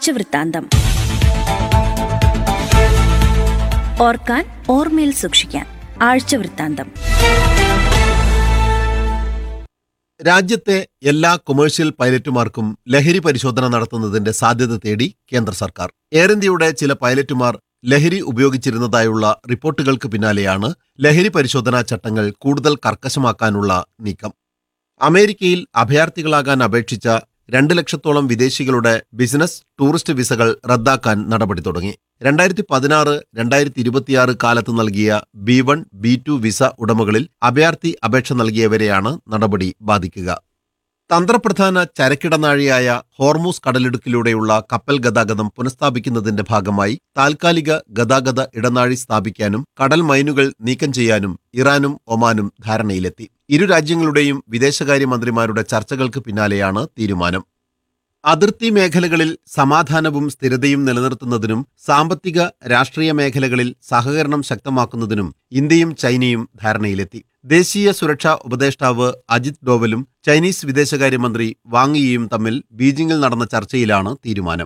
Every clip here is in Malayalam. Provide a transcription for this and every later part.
ആഴ്ചവൃത്താന്തം ഓർക്കാൻ ഓർമ്മയിൽ സൂക്ഷിക്കാൻ ആഴ്ചവൃത്താന്തം രാജ്യത്തെ എല്ലാ കൊമേഴ്ഷ്യൽ പൈലറ്റുമാർക്കും ലഹരി പരിശോധന നടത്തുന്നതിന്റെ സാധ്യത തേടി കേന്ദ്ര സർക്കാർ എയർ ഇന്ത്യയുടെ ചില പൈലറ്റുമാർ ലഹരി ഉപയോഗിച്ചിരുന്നതായുള്ള റിപ്പോർട്ടുകൾക്ക് പിന്നാലെയാണ് ലഹരി പരിശോധനാ ചട്ടങ്ങൾ കൂടുതൽ കർക്കശമാക്കാനുള്ള നീക്കം അമേരിക്കയിൽ അഭയാർത്ഥികളാകാൻ അപേക്ഷിച്ച രണ്ട് ലക്ഷത്തോളം വിദേശികളുടെ ബിസിനസ് ടൂറിസ്റ്റ് വിസകൾ റദ്ദാക്കാൻ നടപടി തുടങ്ങി രണ്ടായിരത്തി പതിനാറ് രണ്ടായിരത്തി ഇരുപത്തിയാറ് കാലത്ത് നൽകിയ B one B two visa ഉടമകളിൽ അഭയാർത്ഥി അപേക്ഷ നൽകിയവരെയാണ് നടപടി ബാധിക്കുക തന്ത്രപ്രധാന ചരക്കിടനാഴിയായ ഹോർമൂസ് കടലിടുക്കിലൂടെയുള്ള കപ്പൽ ഗതാഗതം പുനഃസ്ഥാപിക്കുന്നതിന്റെ ഭാഗമായി താൽക്കാലിക ഗതാഗത ഇടനാഴി സ്ഥാപിക്കാനും കടൽ മൈനുകൾ നീക്കം ചെയ്യാനും ഇറാനും ഒമാനും ധാരണയിലെത്തി ഇരു രാജ്യങ്ങളുടെയും വിദേശകാര്യമന്ത്രിമാരുടെ ചർച്ചകൾക്ക് പിന്നാലെയാണ് തീരുമാനം അതിർത്തി മേഖലകളിൽ സമാധാനവും സ്ഥിരതയും നിലനിർത്തുന്നതിനും സാമ്പത്തിക രാഷ്ട്രീയ മേഖലകളിൽ സഹകരണം ശക്തമാക്കുന്നതിനും ഇന്ത്യയും ചൈനയും ധാരണയിലെത്തി ദേശീയ സുരക്ഷാ ഉപദേഷ്ടാവ് അജിത് ഡോവലും ചൈനീസ് വിദേശകാര്യമന്ത്രി വാങ് യിയും തമ്മിൽ ബീജിംഗിൽ നടന്ന ചർച്ചയിലാണ് തീരുമാനം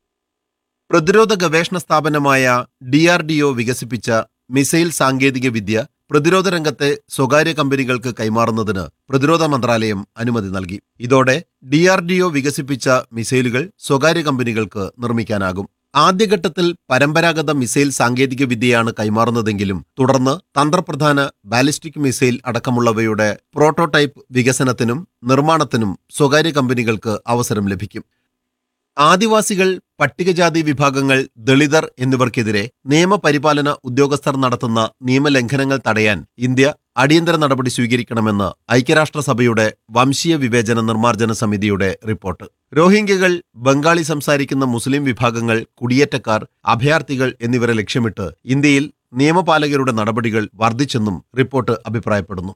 പ്രതിരോധ ഗവേഷണ സ്ഥാപനമായ ഡി ആർ ഡി ഒ വികസിപ്പിച്ച മിസൈൽ സാങ്കേതിക വിദ്യ പ്രതിരോധ രംഗത്തെ സ്വകാര്യ കമ്പനികൾക്ക് കൈമാറുന്നതിന് പ്രതിരോധ മന്ത്രാലയം അനുമതി നൽകി ഇതോടെ ഡി ആർ ഡി ഒ വികസിപ്പിച്ച മിസൈലുകൾ സ്വകാര്യ കമ്പനികൾക്ക് നിർമ്മിക്കാനാകും ആദ്യഘട്ടത്തിൽ പരമ്പരാഗത മിസൈൽ സാങ്കേതിക വിദ്യയാണ് കൈമാറുന്നതെങ്കിലും തുടർന്ന് തന്ത്രപ്രധാന ബാലിസ്റ്റിക് മിസൈൽ അടക്കമുള്ളവയുടെ പ്രോട്ടോടൈപ്പ് വികസനത്തിനും നിർമ്മാണത്തിനും സ്വകാര്യ കമ്പനികൾക്ക് അവസരം ലഭിക്കും ആദിവാസികൾ പട്ടികജാതി വിഭാഗങ്ങൾ ദളിതർ എന്നിവർക്കെതിരെ നിയമപരിപാലന ഉദ്യോഗസ്ഥർ നടത്തുന്ന നിയമലംഘനങ്ങൾ തടയാൻ ഇന്ത്യ അടിയന്തര നടപടി സ്വീകരിക്കണമെന്ന് ഐക്യരാഷ്ട്രസഭയുടെ വംശീയ വിവേചന നിർമ്മാർജ്ജന സമിതിയുടെ റിപ്പോർട്ട് രോഹിംഗ്യകൾ ബംഗാളി സംസാരിക്കുന്ന മുസ്ലിം വിഭാഗങ്ങൾ കുടിയേറ്റക്കാർ അഭയാർത്ഥികൾ എന്നിവരെ ലക്ഷ്യമിട്ട് ഇന്ത്യയിൽ നിയമപാലകരുടെ നടപടികൾ വർദ്ധിച്ചെന്നും റിപ്പോർട്ട് അഭിപ്രായപ്പെടുന്നു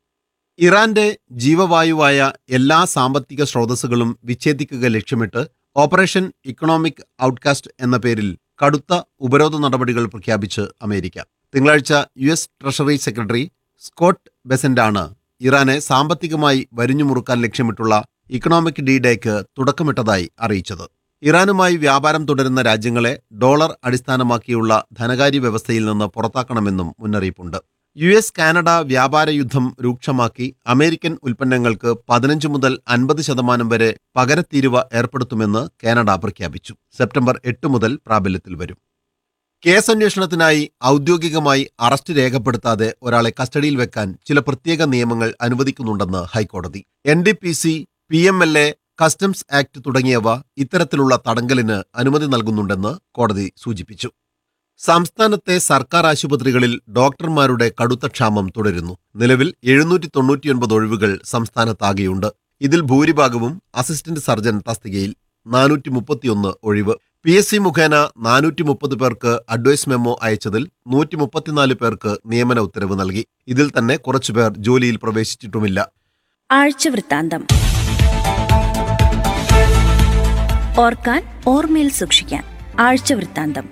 ഇറാന്റെ ജീവവായുവായ എല്ലാ സാമ്പത്തിക സ്രോതസ്സുകളും വിച്ഛേദിക്കുക ലക്ഷ്യമിട്ട് ഓപ്പറേഷൻ ഇക്കണോമിക് ഔട്ട്കാസ്റ്റ് എന്ന പേരിൽ കടുത്ത ഉപരോധ നടപടികൾ പ്രഖ്യാപിച്ച് അമേരിക്ക തിങ്കളാഴ്ച U S treasury secretary Scott ബെസന്റാണ് ഇറാനെ സാമ്പത്തികമായി വരിഞ്ഞുമുറുക്കാൻ ലക്ഷ്യമിട്ടുള്ള ഇക്കണോമിക് ഡി ഡേക്ക് തുടക്കമിട്ടതായി അറിയിച്ചത് ഇറാനുമായി വ്യാപാരം തുടരുന്ന രാജ്യങ്ങളെ ഡോളർ അടിസ്ഥാനമാക്കിയുള്ള ധനകാര്യ വ്യവസ്ഥയിൽ നിന്ന് പുറത്താക്കണമെന്നും മുന്നറിയിപ്പുണ്ട് യു എസ് കാനഡ വ്യാപാര യുദ്ധം രൂക്ഷമാക്കി അമേരിക്കൻ ഉൽപ്പന്നങ്ങൾക്ക് പതിനഞ്ച് മുതൽ അൻപത് ശതമാനം വരെ പകരത്തീരുവ ഏർപ്പെടുത്തുമെന്ന് കാനഡ പ്രഖ്യാപിച്ചു സെപ്റ്റംബർ എട്ട് മുതൽ പ്രാബല്യത്തിൽ വരും കേസന്വേഷണത്തിനായി ഔദ്യോഗികമായി അറസ്റ്റ് രേഖപ്പെടുത്താതെ ഒരാളെ കസ്റ്റഡിയിൽ വെക്കാൻ ചില പ്രത്യേക നിയമങ്ങൾ അനുവദിക്കുന്നുണ്ടെന്ന് ഹൈക്കോടതി N D P C P M L A customs act തുടങ്ങിയവ ഇത്തരത്തിലുള്ള തടങ്കലിന് അനുമതി നൽകുന്നുണ്ടെന്ന് കോടതി സൂചിപ്പിച്ചു സംസ്ഥാനത്തെ സർക്കാർ ആശുപത്രികളിൽ ഡോക്ടർമാരുടെ കടുത്ത ക്ഷാമം തുടരുന്നു നിലവിൽ എഴുന്നൂറ്റി തൊണ്ണൂറ്റിയൊൻപത് ഒഴിവുകൾ സംസ്ഥാനത്താകെയുണ്ട് ഇതിൽ ഭൂരിഭാഗവും അസിസ്റ്റന്റ് സർജൻ തസ്തികയിൽ നാനൂറ്റി മുപ്പത്തിയൊന്ന് ഒഴിവ് പി എസ് സി മുഖേന നാനൂറ്റി മുപ്പത് പേർക്ക് അഡ്വൈസ് മെമ്മോ അയച്ചതിൽ നൂറ്റി മുപ്പത്തിനാല് പേർക്ക് നിയമന ഉത്തരവ് നൽകി ഇതിൽ തന്നെ കുറച്ചുപേർ ജോലിയിൽ പ്രവേശിച്ചിട്ടുമില്ല ആഴ്ചവൃത്താന്തം ഓർക്കാൻ ഓർമ്മയിൽ സൂക്ഷിക്കാൻ ആഴ്ചവൃത്താന്തം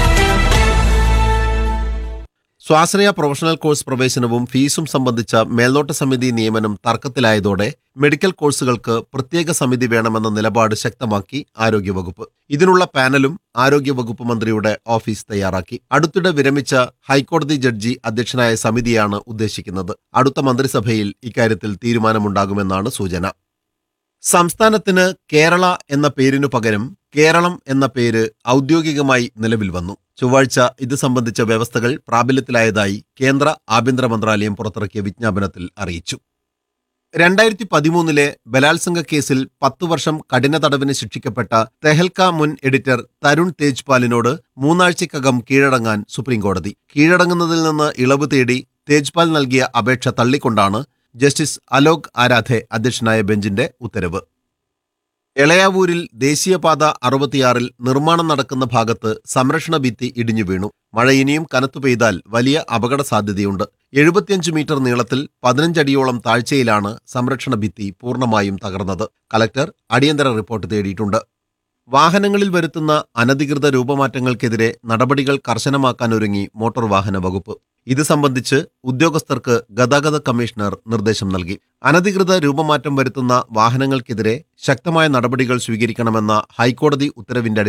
സ്വാശ്രയ പ്രൊഫഷണൽ കോഴ്സ് പ്രവേശനവും ഫീസും സംബന്ധിച്ച മേൽനോട്ട സമിതി നിയമനം തർക്കത്തിലായതോടെ മെഡിക്കൽ കോഴ്സുകൾക്ക് പ്രത്യേക സമിതി വേണമെന്ന നിലപാട് ശക്തമാക്കി ആരോഗ്യവകുപ്പ് ഇതിനുള്ള പാനലും ആരോഗ്യവകുപ്പ് മന്ത്രിയുടെ ഓഫീസ് തയ്യാറാക്കി അടുത്തിടെ വിരമിച്ച ഹൈക്കോടതി ജഡ്ജി അധ്യക്ഷനായ സമിതിയാണ് ഉദ്ദേശിക്കുന്നത് അടുത്ത മന്ത്രിസഭയിൽ ഇക്കാര്യത്തിൽ തീരുമാനമുണ്ടാകുമെന്നാണ് സൂചന സംസ്ഥാനത്തിന് കേരള എന്ന പേരിനു പകരം കേരളം എന്ന പേര് ഔദ്യോഗികമായി നിലവിൽ വന്നു ചൊവ്വാഴ്ച ഇത് സംബന്ധിച്ച വ്യവസ്ഥകൾ പ്രാബല്യത്തിലായതായി കേന്ദ്ര ആഭ്യന്തര മന്ത്രാലയം പുറത്തിറക്കിയ വിജ്ഞാപനത്തിൽ അറിയിച്ചു രണ്ടായിരത്തി പതിമൂന്നിലെ ബലാത്സംഗ കേസിൽ പത്തു വർഷം കഠിന തടവിന് ശിക്ഷിക്കപ്പെട്ട തെഹൽക്ക മുൻ എഡിറ്റർ തരുൺ തേജ്പാലിനോട് മൂന്നാഴ്ചക്കകം കീഴടങ്ങാൻ സുപ്രീംകോടതി കീഴടങ്ങുന്നതിൽ നിന്ന് ഇളവ് തേടി തേജ്പാൽ നൽകിയ അപേക്ഷ തള്ളിക്കൊണ്ടാണ് ജസ്റ്റിസ് അലോക് ആരാധെ അധ്യക്ഷനായ ബെഞ്ചിന്റെ ഉത്തരവ് എളയാവൂരിൽ ദേശീയപാത അറുപത്തിയാറിൽ നിർമ്മാണം നടക്കുന്ന ഭാഗത്ത് സംരക്ഷണ ഭിത്തി ഇടിഞ്ഞു വീണു മഴ ഇനിയും കനത്തു പെയ്താൽ വലിയ അപകട സാധ്യതയുണ്ട് എഴുപത്തിയഞ്ച് മീറ്റർ നീളത്തിൽ പതിനഞ്ചടിയോളം താഴ്ചയിലാണ് സംരക്ഷണ ഭിത്തി പൂർണ്ണമായും തകർന്നത് കലക്ടർ അടിയന്തര റിപ്പോർട്ട് തേടിയിട്ടുണ്ട് വാഹനങ്ങളിൽ വരുത്തുന്ന അനധികൃത രൂപമാറ്റങ്ങൾക്കെതിരെ നടപടികൾ കർശനമാക്കാനൊരുങ്ങി മോട്ടോർ വാഹന വകുപ്പ് ഇത് സംബന്ധിച്ച് ഉദ്യോഗസ്ഥർക്ക് ഗതാഗത കമ്മീഷണർ നിർദ്ദേശം നൽകി അനധികൃത രൂപമാറ്റം വരുത്തുന്ന വാഹനങ്ങൾക്കെതിരെ ശക്തമായ നടപടികൾ സ്വീകരിക്കണമെന്ന ഹൈക്കോടതി ഉത്തരവിന്റെ